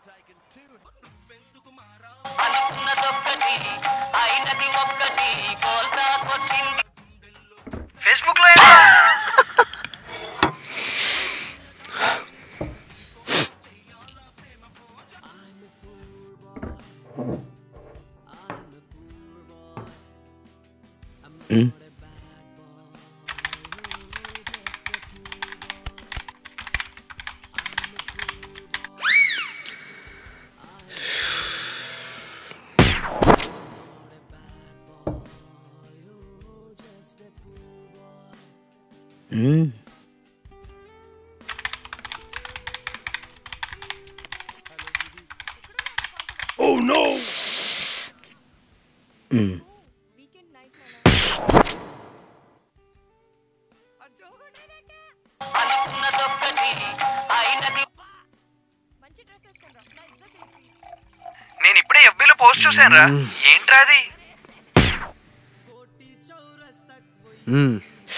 Facebook లో ఏంట్రా? నేను ఇప్పుడే ఎఫ్బీలో పోస్ట్ చూసాను రా ఏంట్రా అది మ్మ్.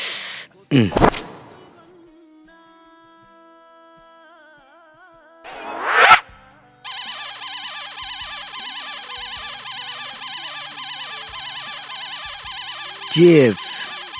Cheers.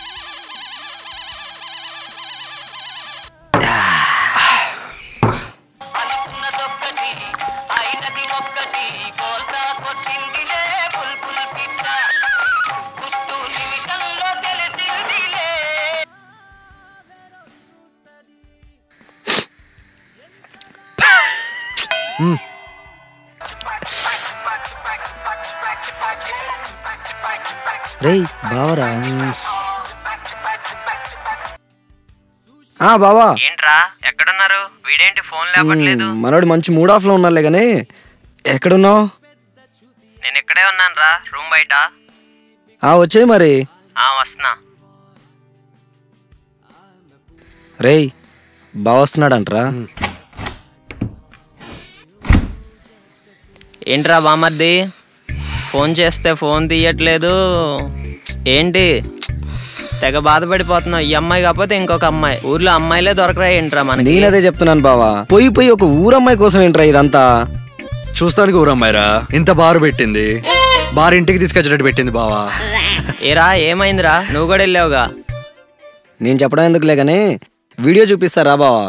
రేయ్ బావరా ఆ బావా ఏంట్రా ఎక్కడున్నారు వీడేంటి ఫోన్ లేపట్లేదు మ్, మనోడు మంచి మూడ్ ఆఫ్ లో ఉన్నారులే కానీ ఎక్కడున్నావు నేను ఇక్కడే ఉన్నాను రా రూమ్ బయట ఆ వచ్చేయి మరి ఆ వస్తున్నా రేయ్ బావ వస్తున్నాడంట్రా ఏంట్రా బామర్ది ఫోన్ చేస్తే ఫోన్ తీయట్లేదు ఏంటి తెగ బాధపడిపోతున్నావు ఈ అమ్మాయి కాకపోతే ఇంకొక అమ్మాయి ఊర్లో అమ్మాయిలే దొరకరా ఏంట్రా మనకి నేనదే చెప్తున్నాను బావా పోయి పోయి ఒక ఊరమ్మాయి కోసం ఏంట్రా ఇదంతా చూస్తానికి ఊరమ్మాయిరా ఇంత బారు పెట్టింది బారు ఇంటికి తీసుకొచ్చేటట్టు పెట్టింది బావా ఏరా ఏమైందిరా నువ్వు కూడా వెళ్ళావుగా నేను చెప్పడం ఎందుకులే కానీ వీడియో చూపిస్తారా బావా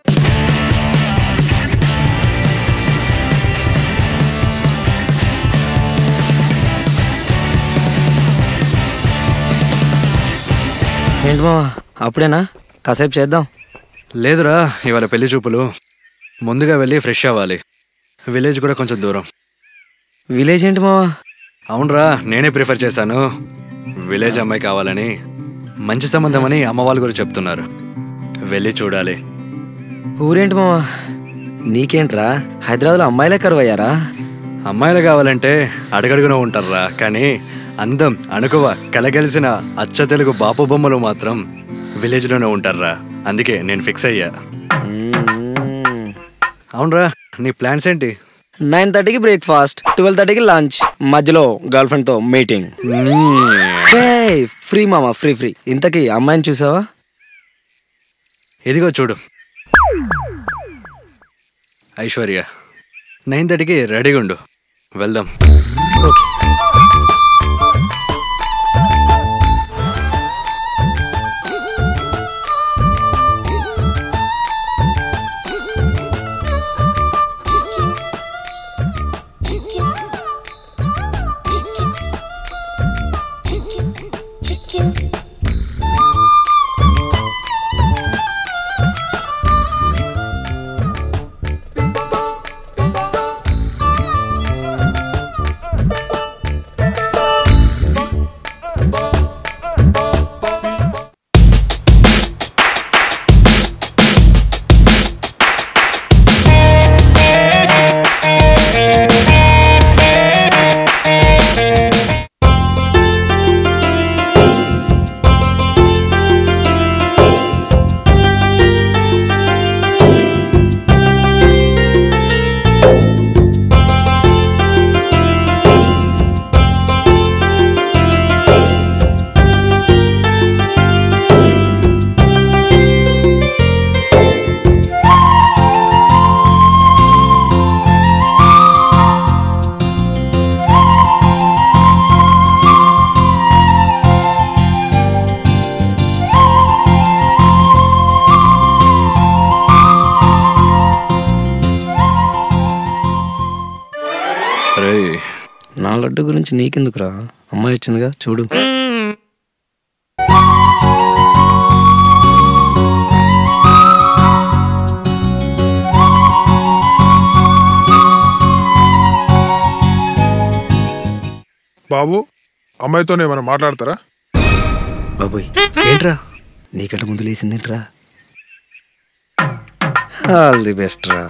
ఏంటి మావా అప్పుడేనా కాసేపు చేద్దాం లేదురా ఇవాళ పెళ్లి చూపులు ముందుగా వెళ్ళి ఫ్రెష్ అవ్వాలి విలేజ్ కూడా కొంచెం దూరం విలేజ్ ఏంటి మావా అవునరా నేనే ప్రిఫర్ చేశాను విలేజ్ అమ్మాయి కావాలని మంచి సంబంధం అని అమ్మ వాళ్ళు కూడా చెప్తున్నారు వెళ్ళి చూడాలి ఊరేంటి మావా నీకేంట్రా హైదరాబాద్లో అమ్మాయిలే కరువయ్యారా అమ్మాయిలు కావాలంటే అడగడుగున ఉంటారా కానీ అందం అణుకువ కలగలిసిన అచ్చ తెలుగు బాపు బొమ్మలు మాత్రం విలేజ్లోనే ఉంటారా అందుకే నేను ఫిక్స్ అయ్యా అవునరా నీ ప్లాన్స్ ఏంటి నైన్ థర్టీకి బ్రేక్ఫాస్ట్ ట్వెల్వ్ థర్టీకి లంచ్ మధ్యలో గర్ల్ ఫ్రెండ్తో మీటింగ్ ఫ్రీ మామా ఫ్రీ ఫ్రీ ఇంతకీ అమ్మాయిని చూసావా ఇదిగో చూడు ఐశ్వర్య నైన్ థర్టీకి రెడీగా ఉండు వెళ్దాం ఓకే నా లడ్డు గురించి నీకెందుకురా అమ్మాయి వచ్చిందిగా చూడు బాబు అమ్మాయితో ఏమైనా మాట్లాడతారా బాబోయ్ ఏంట్రా నీకంటే ముందు లేచిందేంట్రా ఆల్ ది బెస్ట్ రా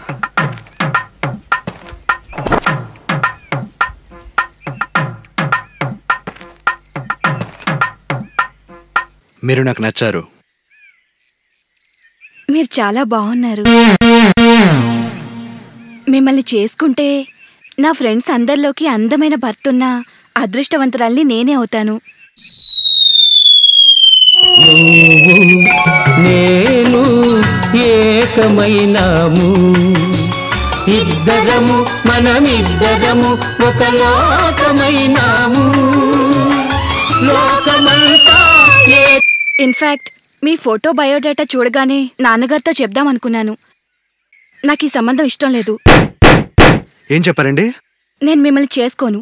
మీరు నాకు నచ్చారు మీరు చాలా బాగున్నారు మిమ్మల్ని చేసుకుంటే నా ఫ్రెండ్స్ అందరిలోకి అందమైన భర్తున్న అదృష్టవంతురాల్ని నేనే అవుతాను నేను ఏకమైనాము ఇద్దరము మనమిద్దరము ఒక లోకమైనాము లోకమంతా ఏ ఇన్ఫాక్ట్ మీ ఫోటో బయోడేటా చూడగానే నాన్నగారితో చెప్దాం అనుకున్నాను నాకు ఈ సంబంధం ఇష్టం లేదు ఏం చెప్పారండి నేను మిమ్మల్ని చేసుకోను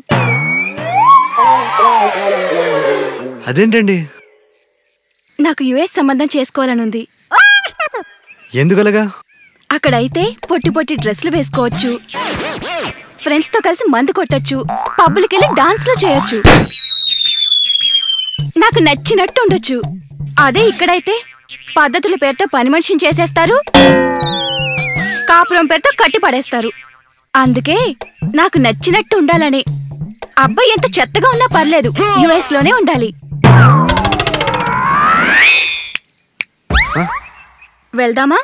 అదేంటండి నాకు యుఎస్ సంబంధం చేసుకోవాలనుంది ఎందుకలగా అక్కడైతే పొట్టి పొట్టి డ్రెస్సులు వేసుకోవచ్చు ఫ్రెండ్స్తో కలిసి మందు కొట్టొచ్చు పబ్బులకెళ్ళి డాన్స్లు చేయొచ్చు నాకు నచ్చినట్టు ఉండొచ్చు అదే ఇక్కడైతే పద్ధతుల పేరుతో పని మనిషిని చేసేస్తారు కాపురం పేరుతో కట్టి పడేస్తారు అందుకే నాకు నచ్చినట్టు ఉండాలని అబ్బాయి ఎంత చెత్తగా ఉన్నా పర్లేదు యుఎస్ లోనే ఉండాలి వెళ్దామా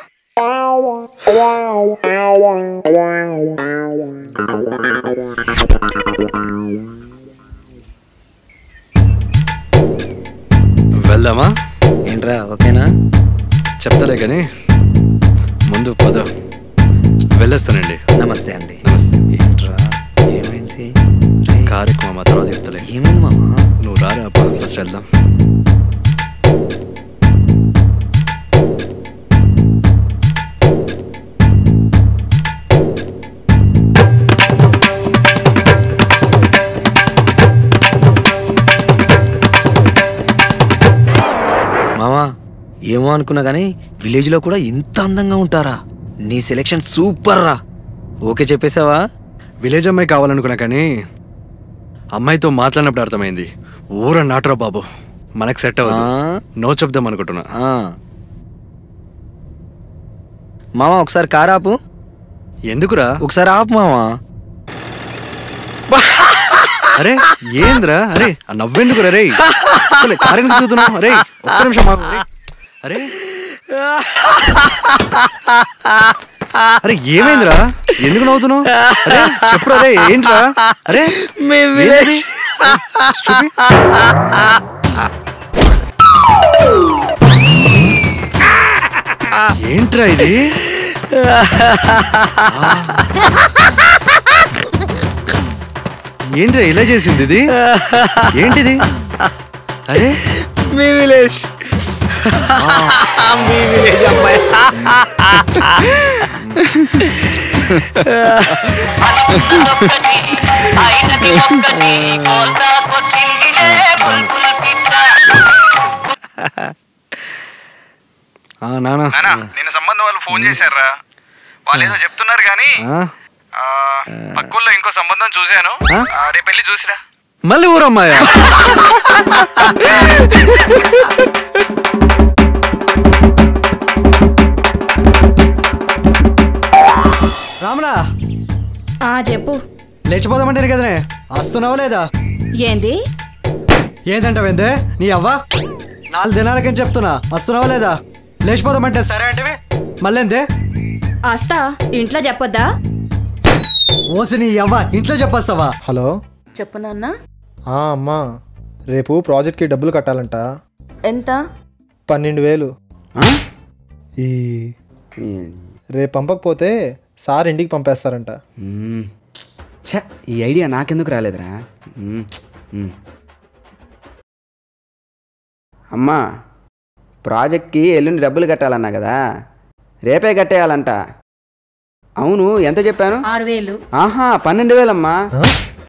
వెళ్దామా ఏంట్రా ఓకేనా చెప్తలే కానీ ముందు పద వెళ్ళొస్తానండి నమస్తే అండి నమస్తే ఏంట్రా ఏమైంది రేయ్, కార్యక్రమం మా తర్వాత చెప్తలే ఏమైంది మామా నువ్వు రారా అబ్బా ఫస్ట్ వెళ్దాం మామా ఏమో అనుకున్నా కానీ విలేజ్లో కూడా ఇంత అందంగా ఉంటారా నీ సెలెక్షన్ సూపర్ రా ఓకే చెప్పేశావా విలేజ్ అమ్మాయి కావాలనుకున్నా కానీ అమ్మాయితో మాట్లాడినప్పుడు అర్థమైంది ఊర నాటరా బాబు మనకు సెట్ అవ్వదు ఆ? నో చెప్దాం అనుకుంటున్నా ఆ. మామా ఒకసారి కార్ ఆపు ఎందుకురా ఒకసారి ఆపు మామా అరే ఏంద్రా అరే ఆ నవ్వెందుకురా రే అసలు కారు ఎందుకు చూస్తున్నావు అరే ఒక్క నిమిషం ఆగు. అరే. అరే అరే ఏమైందిరా ఎందుకు నవ్వుతున్నావు అరే చెప్పురా అరే ఏంట్రా అరే ఏంటిది? చూపి ఏంట్రా ఇది ఏంట్రా ఇలా చేసింది ఇది ఏంటిది అరే మీ విలేజ్ మీ విలేజ్ అమ్మాయి ఆ, నానా నానా నిన్న సంబంధం వాళ్ళు ఫోన్ చేశారా వాళ్ళు ఏదో చెప్తున్నారు కానీ ఆ, ఆ, పక్కూర్లో ఇంకో సంబంధం చూశాను ఆ? ఆ, రేపు వెళ్ళి చూసిరా మళ్ళీ ఊరమ్మాయా రామలా ఆ చెప్పు లేచిపోదామంటారు కదనే వస్తున్నావా లేదా ఏంది ఏంటంటావేందే నీ అవ్వ నాలుగు దినాలకని చెప్తున్నా వస్తున్నావా లేదా లేచిపోదామంటే సరే అంటే మళ్ళేందే ఆస్తా ఇంట్లో చెప్పొద్దా ఓసి నీ అవ్వ ఇంట్లో చెప్పొస్తావా హలో చెప్పు నాన్న ఆ, అమ్మా రేపు ప్రాజెక్ట్కి డబ్బులు కట్టాలంట ఎంత పన్నెండు వేలు ఈ రేపు పంపకపోతే సార్ ఇంటికి పంపేస్తారంట మ్మ్. ఛ ఈ ఐడియా నాకెందుకు రాలేదురా మ్మ్. మ్మ్. అమ్మా ప్రాజెక్ట్కి ఎల్లుండి డబ్బులు కట్టాలన్నా కదా రేపే కట్టేయాలంట అవును ఎంత చెప్పాను ఆరు వేలు ఆహా పన్నెండు వేలమ్మా ఆ?